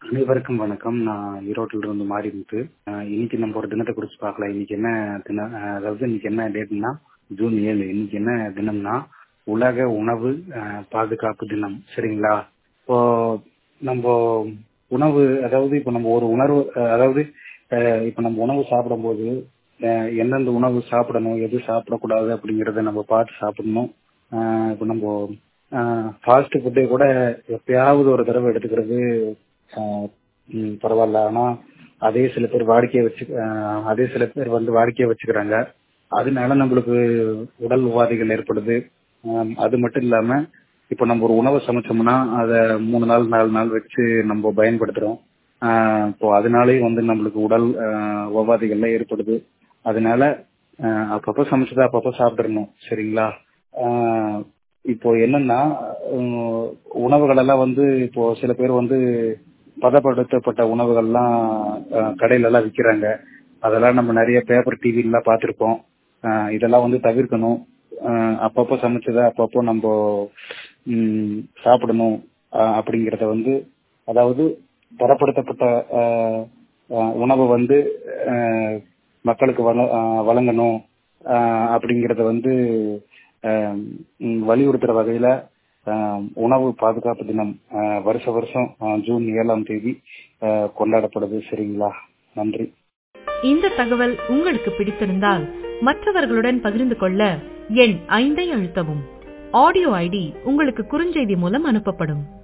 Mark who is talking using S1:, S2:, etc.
S1: அனைவருக்கும் வணக்கம் நான் ஈரோட்டில் இருந்து மாரிமுத்து அஹ் இன்னைக்கு நம்ம ஒரு தினத்தை குறிச்சு பார்க்கலாம் இன்னைக்கு என்ன தினம் அஹ் அதாவது இன்னைக்கு என்ன டேட்னா ஜூன் ஏழு இன்னைக்கு என்ன தினம்னா உலக உணவு அஹ், பாதுகாப்பு தினம் சரிங்களா இப்போ நம்ம உணவு அதாவது இப்போ நம்ம ஒரு உணர்வு அஹ், அதாவது அஹ், இப்போ நம்ம உணவு சாப்பிடும்போது அஹ், எந்தெந்த உணவு சாப்பிடணும் எது சாப்பிடக்கூடாது அப்படிங்கறத நம்ம பார்த்து சாப்பிடணும் அஹ், இப்போ நம்ம ஃபாஸ்ட் ஃபுட்டே கூட எப்பயாவது ஒரு தடவை எடுத்துக்கிறது ஆஹ் ம், பரவாயில்ல ஆனா அதே சில பேர் வாடிக்கையை வச்சு ஆஹ் அதே சில பேர் வந்து வாடிக்கையை வச்சுக்கிறாங்க அதனால நம்மளுக்கு உடல் உபாதைகள் ஏற்படுது ஆம், அது மட்டும் இல்லாம இப்போ நம்ம ஒரு உணவை சமைச்சோம்னா அதை மூணு நாள் நாலு நாள் வச்சு நம்ம பயன்படுத்துறோம் ஆஹ் இப்போ அதனாலேயும் வந்து நம்மளுக்கு உடல் ஆஹ் உபாதைகள்லாம் ஏற்படுது அதனால ஆஹ் அப்பப்போ சமைச்சதை அப்பப்போ சாப்பிடணும் சரிங்களா ஆஹ் இப்போ என்னன்னா உம், உணவுகள் எல்லாம் வந்து இப்போ சில பேர் வந்து பதப்படுத்தப்பட்ட உணவுகள்லாம் அஹ், கடையில எல்லாம் விக்கிறாங்க அதெல்லாம் நம்ம நிறைய பேப்பர் டிவி எல்லாம் பார்த்திருப்போம் அஹ், இதெல்லாம் வந்து தவிர்க்கணும் அஹ், அப்பப்போ சமைச்சதை அப்பப்போ நம்ம ம், சாப்பிடணும் அஹ், அப்படிங்கறத வந்து அதாவது தரப்படுத்தப்பட்ட அஹ், அஹ், உணவு வந்து அஹ், மக்களுக்கு வழ- அஹ், வழங்கணும் அஹ், அப்படிங்கறத வந்து அஹ், ம், வலியுறுத்துற வகையில அஹ், உணவு பாதுகாப்பு தினம் அஹ், வருஷ வருஷம் அஹ், ஜூன் ஏழாம் தேதி அஹ், கொண்டாடப்படுது சரிங்களா நன்றி
S2: இந்த தகவல் உங்களுக்கு பிடித்திருந்தால் மற்றவர்களுடன் பகிர்ந்து கொள்ள எண் ஐந்தை அழுத்தவும் ஆடியோ ஐடி உங்களுக்கு குறுஞ்செய்தி மூலம் அனுப்பப்படும்